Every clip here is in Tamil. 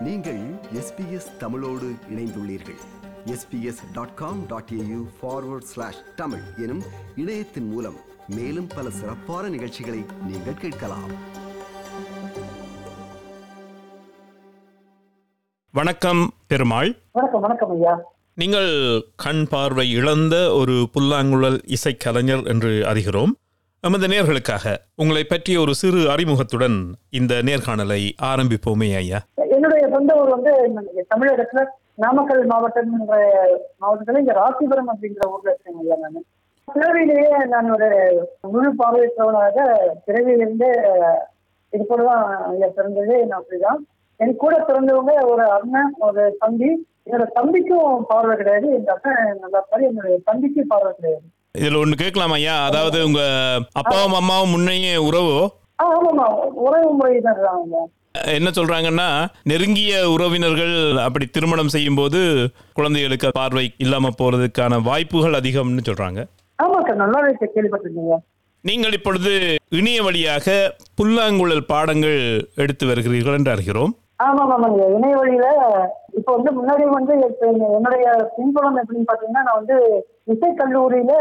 நீங்கள் எஸ்பிஎஸ் தமிழோடு இணைந்துள்ளீர்கள் SBS dot com dot AU forward slash Tamil எனும் இணையத்தின் மூலம் மேலும் பல சிறப்பான நிகழ்ச்சிகளை நீங்கள் கேட்கலாம் வணக்கம் பெருமாள் வணக்கம் வணக்கம் ஐயா நீங்கள் கண் பார்வை இழந்த ஒரு புல்லாங்குழல் இசைக்கலைஞர் என்று அறிகிறோம் நமது நேர்களுக்காக உங்களை பற்றிய ஒரு சிறு அறிமுகத்துடன் இந்த நேர்காணலை ஆரம்பிப்போமே ஐயா என்னுடைய சொந்த ஊர் வந்து இங்க தமிழகத்துல நாமக்கல் மாவட்டம் என்ற மாவட்டத்துல இங்க ராசிபுரம் அப்படிங்கிற ஊர்ல இருக்கேன் ஐயா நான் பிறவிலேயே நான் ஒரு முழு பார்வையற்றவனாக பிறவியிலிருந்து இது போலதான் ஐயா பிறந்தது நான் அப்படிதான் என் கூட பிறந்தவங்க ஒரு அண்ணன் ஒரு தம்பி என்னோட தம்பிக்கும் பார்வை கிடையாது எங்க அண்ணன் நல்லா பாரு என்னுடைய தம்பிக்கும் பார்வை கிடையாது இதில் ஒன்று கேட்கலாமா ஐயா அதாவது உங்க அப்பாவும் அம்மாவும் முன்னையே உறவோ ஆ ஆமாமா உறவு முறை தான் ஐயா என்ன சொல்றாங்கன்னா நெருங்கிய உறவினர்கள் அப்படி திருமணம் செய்யும் போது குழந்தைகளுக்கு பார்வை இல்லாம போறதுக்கான வாய்ப்புகள் அதிகம்னு சொல்றாங்க ஆமா சார் நல்லாவே கேள்விப்பட்டிருக்கீங்க நீங்கள் இப்பொழுது இணைய வழியாக புல்லாங்குழல் பாடங்கள் எடுத்து வருகிறீர்கள் என்று அறிகிறோம் ஆமா ஆமாங்க இணைய வழியில இப்ப வந்து முன்னாடி வந்து இப்ப என்ன- என்னுடைய பின்புலம் எப்படின்னு பாத்தீங்கன்னா நான் வந்து இசை கல்லூரியில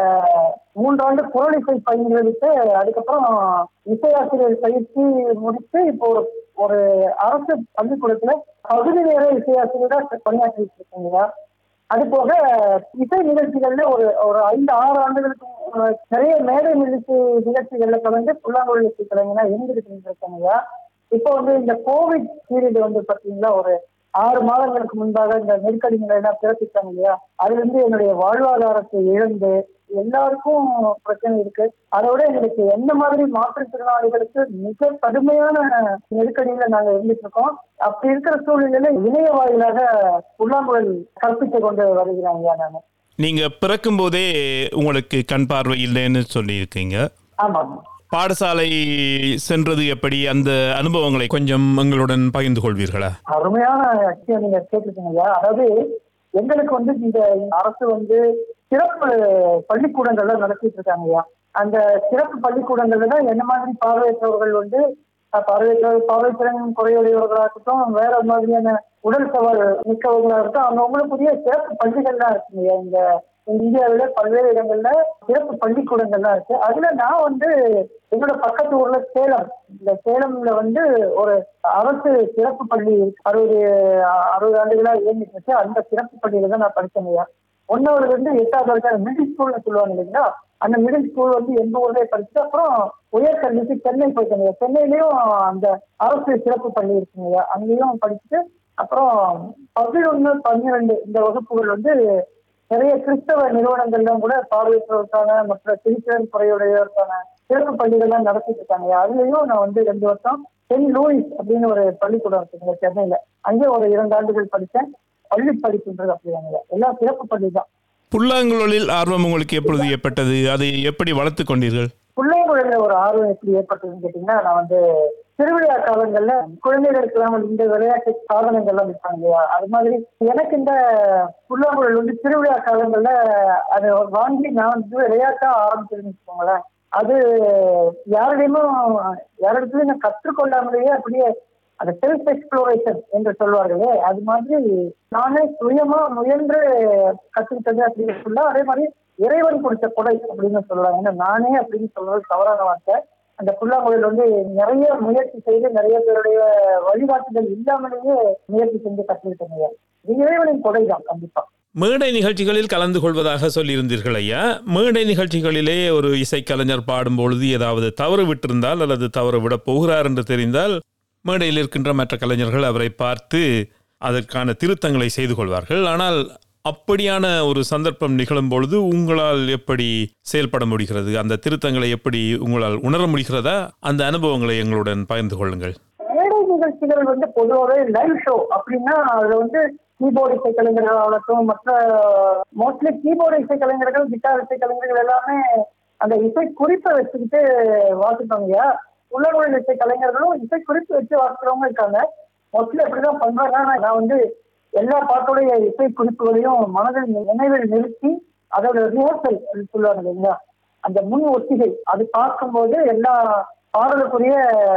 மூன்றாண்டு குரல் இசை பயின்றெடுத்து அதுக்கப்புறம் இசையாசிரியர் பயிற்சி முடித்து இப்போ ஒரு ஒரு அரசு பள்ளிக்கூடத்துல பகுதி நேர இசையாசிரியரா பணியாற்றிட்டு இருக்கீங்க அது போக இசை நிகழ்ச்சிகள்ல ஒரு ஒரு ஐந்து ஆறு ஆண்டுகளுக்கு முன்ன நிறைய மேடை நிகழ்ச்சி நிகழ்ச்சிகள்ல கலந்து புல்லாங்குழல் இசை கலைஞனா இருந்துகிட்டு இருக்காங்க இப்போ வந்து இந்த கோவிட் பீரியட் வந்து பாத்தீங்களா ஒரு ஆறு மாதங்களுக்கு முன்பாக இந்த நெருக்கடிகளை எல்லாம் பிறப்பித்தாங்க இல்லையா அதுல இருந்து என்னுடைய வாழ்வாதாரத்தை இழந்து எல்லாருக்கும் பிரச்சனை இருக்கு அதோட எங்களுக்கு எந்த மாதிரி மாற்றுத்திறனாளிகளுக்கு மிக கடுமையான நெருக்கடியில நாங்க இருந்துட்டு இருக்கோம் அப்படி இருக்கிற சூழ்நிலையில இணைய வாயிலாக புல்லாங்குழல் கற்பித்து கொண்டு வருகிறாங்க நாங்க நீங்க பிறக்கும் போதே உங்களுக்கு கண் பார்வை இல்லைன்னு சொல்லியிருக்கீங்க ஆமா பாடசாலை சென்றது எப்படி அந்த அனுபவங்களை கொஞ்சம் எங்களுடன் பகிர்ந்து கொள்வீர்களா அருமையான விஷயம் நீங்க கேட்டிருக்கீங்க அதாவது எங்களுக்கு வந்து இந்த அரசு வந்து சிறப்பு பள்ளிக்கூடங்கள்ல நடத்திட்டு இருக்காங்கய்யா அந்த சிறப்பு பள்ளிக்கூடங்கள்ல தான் என்ன மாதிரி பார்வையற்றவர்கள் வந்து அஹ், பார்வையற்றவர் பார்வைத்திறன் குறையுடையவர்களா இருக்கட்டும் வேற மாதிரியான உடல் சவால் மிக்கவர்களா இருக்கட்டும் அவங்கவுங்களுக்குரிய சிறப்பு பள்ளிகள்லாம் இருக்குங்கய்யா இந்த இந்தியாவில பல்வேறு இடங்கள்ல சிறப்பு பள்ளிக்கூடங்கள்லாம் இருக்கு அதுல நான் வந்து எங்களோட பக்கத்து ஊர்ல சேலம் இந்த சேலம்ல வந்து ஒரு அரசு சிறப்பு பள்ளி அறுபது அறுபது ஆண்டுகளா இயங்கிட்டு இருக்கு அந்த சிறப்பு பள்ளியில தான் நான் படிச்சேங்கய்யா ஒன்னாவது இருந்து எட்டாவது வரைக்கும் மிடில் ஸ்கூல்னு சொல்லுவாங்க இல்லைங்களா அந்த மிடில் ஸ்கூல் வந்து எங்க ஊர்லயே படிச்சு அப்புறம் உயர்கல்விக்கு சென்னை போயிட்டேங்க சென்னையிலயும் அந்த அரசு சிறப்பு பள்ளி இருக்குங்கய்யா அங்கேயும் படிச்சுட்டு அப்புறம் பதினொன்னு பன்னிரெண்டு இந்த வகுப்புகள் வந்து நிறைய கிறிஸ்தவ நிறுவனங்கள்லாம் கூட பார்வையற்றவருக்கான மற்ற திருச்சிறன் குறையுடையவருக்கான சிறப்பு பள்ளிகள்லாம் நடத்திட்டு இருக்காங்க அதுலயும் நான் வந்து ரெண்டு வருஷம் சென்ட் லூயிஸ் அப்படின்னு ஒரு பள்ளிக்கூடம் இருக்குங்க சென்னையில அங்கே ஒரு இரண்டு ஆண்டுகள் படித்தேன் பள்ளி படிப்புன்றது அப்படிதாங்க எல்லாம் சிறப்பு பள்ளி தான் புல்லாங்குழலில் ஆர்வம் உங்களுக்கு எப்பொழுது ஏற்பட்டது அதை எப்படி வளர்த்து கொண்டீர்கள் பிள்ளைங்களில் ஒரு ஆர்வம் எப்படி ஏற்பட்டதுன்னு கேட்டீங்கன்னா நான் வந்து திருவிழா காலங்கள்ல குழந்தைகளுக்கெல்லாம் வந்து இந்த விளையாட்டு சாதனங்கள்லாம் விற்பாங்க இல்லையா அது மாதிரி எனக்கு இந்த புல்லாங்குழல் வந்து திருவிழா காலங்கள்ல அதை வாங்கி நான் வந்து விளையாட்டா ஆரம்பிச்சிருன்னு வச்சுக்கோங்களேன் அது யாரிடையுமே யாரிடத்துலயும் நான் கற்றுக்கொள்ளாமலேயே அப்படியே அந்த செல்ஃப் எக்ஸ்ப்ளோரேஷன் என்று சொல்வார்களே அது மாதிரி நானே சுயமா முயன்று கற்றுக்கிட்டது அப்படின்னு சொல்ல அதே மாதிரி இறைவன் கொடுத்த கொடை அப்படின்னு சொல்லலாம் ஏன்னா நானே அப்படின்னு சொல்றது தவறான வார்த்தை அந்த புல்லாங்குழல் வந்து நிறைய முயற்சி செய்து நிறைய பேருடைய வழிகாட்டுதல் இல்லாமலேயே முயற்சி செஞ்சு கற்றுக்கிட்டேங்க இது இறைவனின் கொடை தான் கண்டிப்பா மேடை நிகழ்ச்சிகளில் கலந்து கொள்வதாக சொல்லியிருந்தீர்கள் ஐயா மேடை நிகழ்ச்சிகளிலே ஒரு இசைக்கலைஞர் பாடும் பொழுது ஏதாவது தவறு விட்டிருந்தால் அல்லது தவறு விட போகிறார் என்று தெரிந்தால் மேடையில் இருக்கின்ற மற்ற கலைஞர்கள் அவரை பார்த்து அதற்கான திருத்தங்களை செய்து கொள்வார்கள் ஆனால் அப்படியான ஒரு சந்தர்ப்பம் நிகழும் பொழுது உங்களால் எப்படி செயல்பட முடிகிறது அந்த திருத்தங்களை எப்படி உங்களால் உணர முடிகிறதா அந்த அனுபவங்களை எங்களுடன் பகிர்ந்து கொள்ளுங்கள் மேடை நிகழ்ச்சிகள் வந்து பொதுவாகவே லைவ் ஷோ அப்படின்னா அதுல வந்து கீபோர்டு இசை கலைஞர்கள் ஆகட்டும் மற்ற மோஸ்ட்லி கீபோர்டு இசை கலைஞர்கள் கிட்டார் இசை கலைஞர்கள் எல்லாமே அந்த இசை குறிப்பை வச்சுக்கிட்டு வாசிப்பாங்க உள்ளூர் இசை கலைஞர்களும் இசை குறிப்பு வச்சு வாசிக்கிறவங்க இருக்காங்க மோஸ்ட்லி அப்படிதான் பண்றாங்க ஆனா நான் வந்து எல்லா பாட்டுடைய இசை குறிப்புகளையும் மனதில் நினைவில் நிறுத்தி அதோட ரிஹர்சல் சொல்லுவாங்க இல்லைங்களா அந்த முன் ஒத்திகை அது பார்க்கும்போது எல்லா பாடலுக்குரிய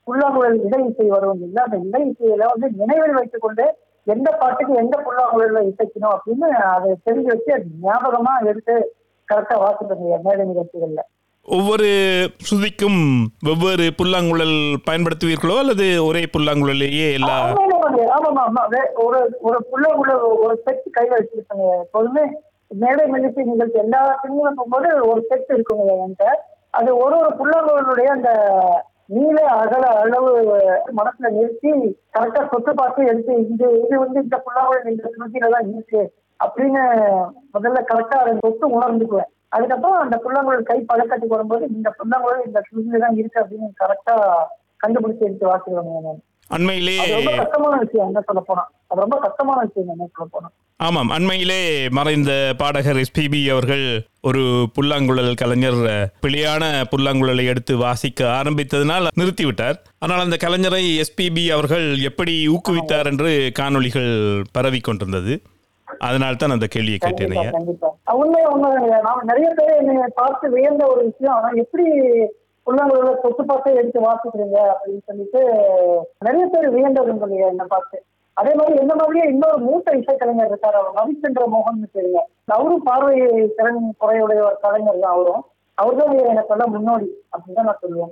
புல்லாங்குழல் இடை இசை வரும் இல்லை அந்த இடை இசையில வந்து நினைவில் வைத்துக் கொண்டு எந்த பாட்டுக்கு எந்த புல்லாங்குழல்ல இசைக்கணும் அப்படின்னு அதை தெரிஞ்சு வச்சு அது ஞாபகமா எடுத்து கரெக்டா வாசிப்பீங்க மேடை நிகழ்ச்சிகள்ல ஒவ்வொரு சுதிக்கும் வெவ்வேறு புல்லாங்குழல் பயன்படுத்துவீர்களோ அல்லது ஒரே புல்லாங்குழலையே எல்லா ஆமா, ஆமா, ஆமா, ஆமா. வே- ஒரு ஒரு புல்லாங்குழல் ஒரு செட் கையில வச்சிருப்பாங்க எப்போதுமே மேடை மெல்லிசை நிகழ்ச்சி எல்லா சினிமாவும் போகும்போது ஒரு செட் இருக்குங்க என்கிட்ட அது ஒரு ஒரு புல்லாங்குழலுடைய அந்த நீள அகல அளவு மனசுல நிறுத்தி கரெக்டா சொத்து பார்த்து எடுத்து இந்த இது வந்து இந்த புல்லாங்குழல் இந்த சுருதியில தான் இருக்கு அப்படின்னு முதல்ல கரெக்டா அதை சொத்து உணர்ந்துக்குவேன் அதுக்கப்புறம் அந்த புல்லாங்குழல் கை பழக்கத்துக்கு வரும்போது இந்த புல்லாங்குழல் இந்த சுருதியில தான் இருக்கு அப்படின்னு கரெக்டா கண்டுபிடிச்சு எடுத்து வாசிடுவாங்க நான் அண்மையிலே அது ரொம்ப கஷ்டமான விஷயம் என்ன சொல்ல போனா அது ரொம்ப கஷ்டமான விஷயம் என்ன சொல்ல போனா ஆமாம் அண்மையிலே மறைந்த பாடகர் எஸ்பிபி அவர்கள் ஒரு புல்லாங்குழல் கலைஞர் பிழையான புல்லாங்குழலை எடுத்து வாசிக்க ஆரம்பித்ததனால் நிறுத்திவிட்டார் ஆனால் அந்த கலைஞரை எஸ்பிபி அவர்கள் எப்படி ஊக்குவித்தார் என்று காணொளிகள் பரவி கொண்டிருந்தது அதனால் தான் அந்த கேள்வியை கேட்டேன் கண்டிப்பா ஐயா கண்டிப்பா உண்மை உண்மை நாம நிறைய பேர் என்னை பார்த்து வியந்த ஒரு விஷயம் ஆனா எப்படி புல்லாங்குழல தொட்டு பார்த்தே எடுத்து வாசிக்கிறீங்க அப்படின்னு சொல்லிட்டு நிறைய பேர் வியந்தது இல்லையா என்ன பார்த்து அதே மாதிரி என்ன மாதிரியே இன்னொரு மூத்த இசைக்கலைஞர் இருக்காரு அவர் ரவிச்சந்திர மோகன் தெரியுங்க அவரும் பார்வை திறன் குறையுடைய ஒரு கலைஞர் தான் அவரும் அவர் தான் எனக்கு எல்லாம் முன்னோடி அப்படின்னு தான் நான் சொல்லுவேன்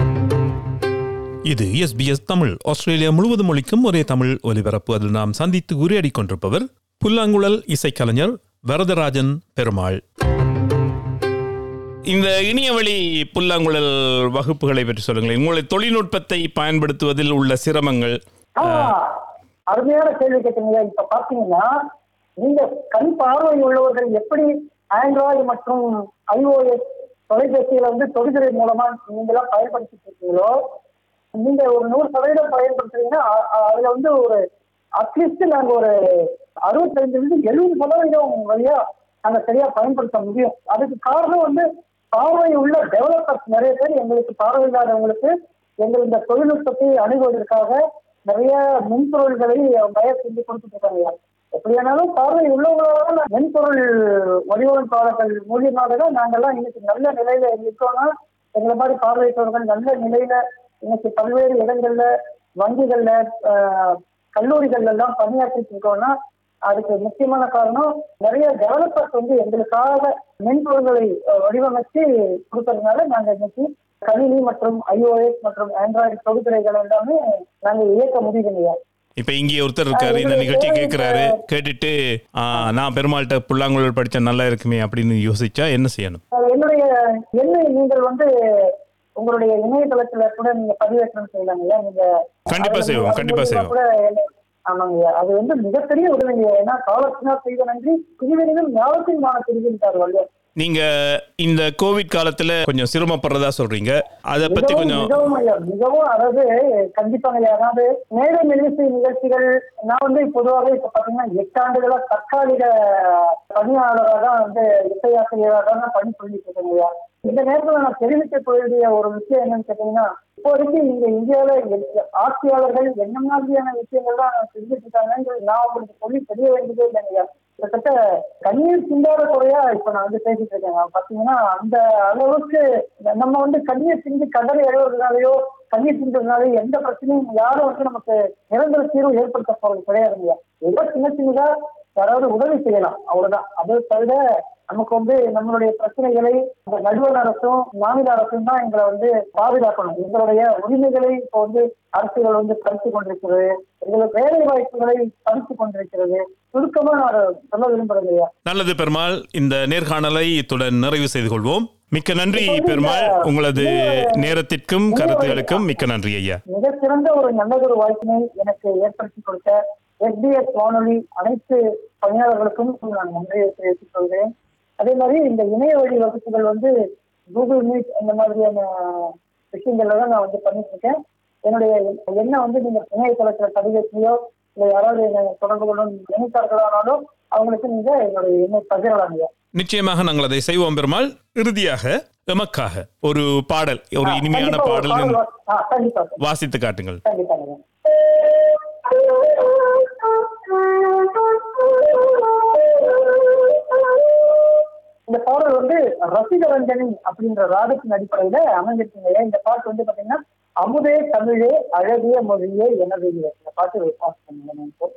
இது எஸ்பிஎஸ் தமிழ் ஆஸ்திரேலியா முழுவதும் ஒழிக்கும் ஒரே தமிழ் ஒலிபரப்பு அதில் நாம் சந்தித்து உரையாடி கொண்டிருப்பவர் புல்லாங்குழல் இசைக்கலைஞர் வரதராஜன் பெருமாள் இந்த இணையவழி புல்லாங்குழல் வகுப்புகளை பற்றி சொல்லுங்களேன் உங்களை தொழில்நுட்பத்தை பயன்படுத்துவதில் உள்ள சிரமங்கள் ஆ, அருமையான கேள்வி கேட்டீங்க இப்ப பாத்தீங்கன்னா நீங்க கண் பார்வை உள்ளவர்கள் எப்படி ஆண்ட்ராய்டு மற்றும் ஐஓஎஸ் தொலைபேசியில வந்து தொடுதிரை மூலமா நீங்க எல்லாம் பயன்படுத்திட்டு இருக்கீங்களோ நீங்க ஒரு நூறு சதவீதம் பயன்படுத்துறீங்கன்னா அ- அ- அதுல வந்து ஒரு அட்லீஸ்ட் நாங்க ஒரு அறுபத்தைந்துல இருந்து எழுபது சதவீதம் வழியா நாங்க சரியா பயன்படுத்த முடியும் அதுக்கு காரணம் வந்து பார்வை உள்ள டெவலப்பர்ஸ் நிறைய பேர் எங்களுக்கு பார்வை இல்லாதவங்களுக்கு எங்கள் இந்த தொழில்நுட்பத்தை அணுகுவதற்காக நிறைய மென்பொருள்களை தயார் செஞ்சு கொடுத்துட்டு இருக்காங்க எப்படியானாலும் பார்வை உள்ளவங்களால மென்பொருள் வடிவமைப்பாளர்கள் மூலியமாக தான் நாங்கெல்லாம் இன்னைக்கு நல்ல நிலையில இருக்கோம்னா எங்களை மாதிரி பார்வையற்றவர்கள் நல்ல நிலையில இன்னைக்கு பல்வேறு இடங்கள்ல வங்கிகள்ல ஆஹ், கல்லூரிகள்ல எல்லாம் பணியாற்றிட்டு இருக்கோம்னா அதுக்கு முக்கியமான காரணம் நிறைய டெவலப்பர்ஸ் வந்து எங்களுக்காக மென்பொருள்களை அஹ், வடிவமைச்சு கொடுக்கறதுனால நாங்க இன்னைக்கு கணினி மற்றும் ஐஓஎஸ் மற்றும் ஆண்ட்ராய்டு தொகுதிரைகள் எல்லாமே நாங்க இயக்க முடியுது இல்லையா இப்ப இங்கே ஒருத்தர் இருக்காரு இந்த நிகழ்ச்சி கேட்கிறாரு கேட்டுட்டு ஆ, நான் பெருமாள்கிட்ட புல்லாங்குழல் படிச்சா நல்லா இருக்குமே அப்படின்னு யோசிச்சா என்ன செய்யணும் அஹ் என்னுடைய எண்ணை நீங்கள் வந்து உங்களுடைய இணையதளத்துல கூட நீங்க பதிவேற்றம் செய்யலாம் இல்லையா நீங்க கண்டிப்பா அதுல செய்வோம், அது கண்டிப்பா மூலியமா செய்வோம். கூட என்ன- ஆமாங்க அது வந்து மிகப்பெரிய உதவிங்க ஏன்னா காலத்தினா செய்த நன்றி பிரிவினையும் ஞாபகத்தின் மான பிரிவின்றார் வள்ளுவர் நீங்க இந்த கோவிட் காலத்துல கொஞ்சம் சிரமப்படுறதா சொல்றீங்க அதை பத்தி மிகவும் கொஞ்சம் மிகவும் ஐயா, மிகவும் அதாவது கண்டிப்பாங்க ஐயா. அதாவது மேடை மெல்லிசை நிகழ்ச்சிகள் நான் வந்து பொதுவாக இப்ப பாத்தீங்கன்னா எட்டு ஆண்டுகளா தற்காலிக பணியாளராக தான் வந்து இசையாசிரியராக தான் நான் பணி சொல்லிட்டு இருக்கேங்க ஐயா. இந்த நேரத்துல நான் தெரிவிக்கக்கூடிய ஒரு விஷயம் என்னன்னு கேட்டீங்கன்னா இப்போதைக்கு இங்க இந்தியாவில எ- ஆட்சியாளர்கள் என்ன மாதிரியான விஷயங்கள் தான் செஞ்சுட்டு இருக்காங்கன்னு நான் உங்களுக்கு சொல்லி தெரிய வேண்டியதே இல்லைங்க ஐயா. கிட்டத்தட்ட கண்ணீர் சிந்தாத குறையா இப்ப நான் வந்து பேசிட்டு இருக்கேன் பாத்தீங்கன்னா அந்த அளவுக்கு நம்ம வந்து கண்ணீர் சிந்தி கடலை எழுவதனாலயோ கண்ணீர் சிந்ததுனாலயோ எந்த பிரச்சனையும் யாரும் வந்து நமக்கு நிரந்தர தீர்வு ஏற்படுத்த போறது கிடையாதுங்க ஏதோ சின்ன சின்னதா யாராவது உதவி செய்யலாம் அவ்வளவுதான் அதை தவிர நமக்கு வந்து நம்மளுடைய பிரச்சனைகளை இந்த நடுவண் அரசும் மாநில அரசும் தான் எங்களை வந்து பாதுகாக்கணும் எங்களுடைய உரிமைகளை இப்போ வந்து அரசுகள் வந்து பறித்து கொண்டிருக்கிறது எங்களுக்கு வேலை வாய்ப்புகளை பறித்து கொண்டிருக்கிறது சுருக்கமா நான் சொல்ல விரும்புறது இல்லையா நல்லது பெருமாள் இந்த நேர்காணலை இத்துடன் நிறைவு செய்து கொள்வோம் மிக்க நன்றி பெருமாள் உங்களது நேரத்திற்கும் கருத்துகளுக்கும் மிக்க நன்றி ஐயா மிகச்சிறந்த ஒரு நல்லதொரு வாய்ப்பினை எனக்கு ஏற்படுத்தி கொடுத்த எஸ்பிஎஸ் வானொலி அனைத்து பணியாளர்களுக்கும் நான் நன்றியை தெரிவித்துக் கொள்கிறேன் அதே மாதிரி இந்த இணைய வழி வகுப்புகள் வந்து கூகுள் மீட் இந்த மாதிரியான விஷயங்கள்ல தான் நான் வந்து பண்ணிட்டு இருக்கேன் என்னுடைய எண்ணம் வந்து நீங்க இணையதளத்துல பதிவேற்றியோ இல்லை யாராவது என்னை தொடர்பு கொள்ளும் நினைத்தார்களானாலும் அவங்களுக்கு நீங்க என்னுடைய எண்ணை பகிரலாம் ஐயா. நிச்சயமாக நாங்கள் அதை செய்வோம் பெருமாள் இறுதியாக எமக்காக ஒரு பாடல் ஒரு இனிமையான கண்டிப்பா ஒரு பாடல் பாடல் வா- ஆ, கண்டிப்பா வாசித்து காட்டுங்கள் கண்டிப்பாங்க இந்த பாடல் வந்து ரசிகரஞ்சனி அப்படின்ற ராகத்தின் அடிப்படையில அமைஞ்சிருக்குங்க இந்த பாட்டு வந்து பாத்தீங்கன்னா அமுதே தமிழே அழகிய மொழியே எனது இந்த பாட்டு ரெஸ்பான்ஸ் பண்ணுங்க இப்போ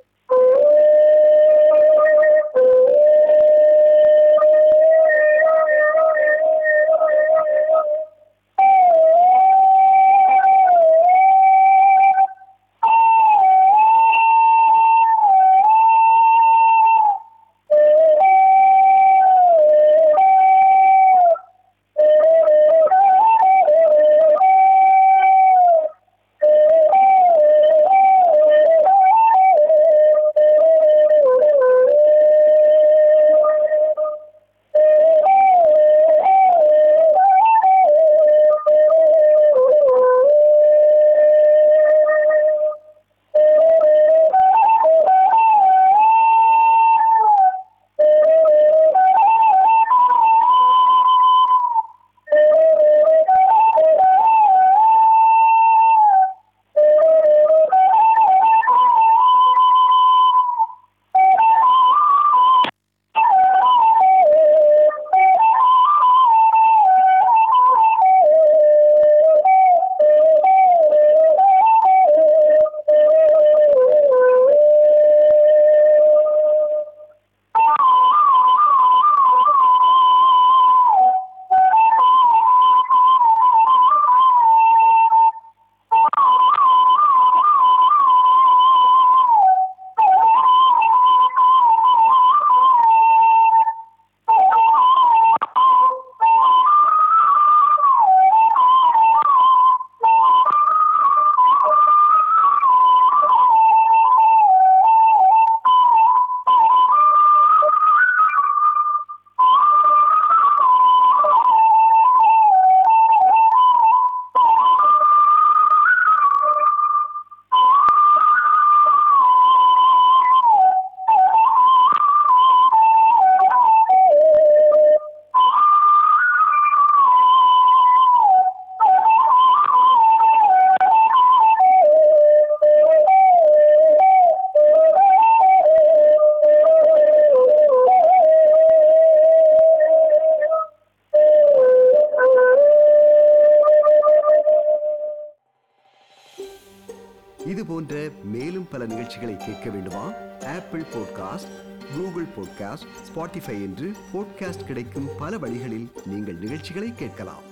இது போன்ற மேலும் பல நிகழ்ச்சிகளை கேட்க வேண்டுமா Apple podcast Google podcast Spotify என்று பாட்காஸ்ட் கிடைக்கும் பல வழிகளில் நீங்கள் நிகழ்ச்சிகளை கேட்கலாம்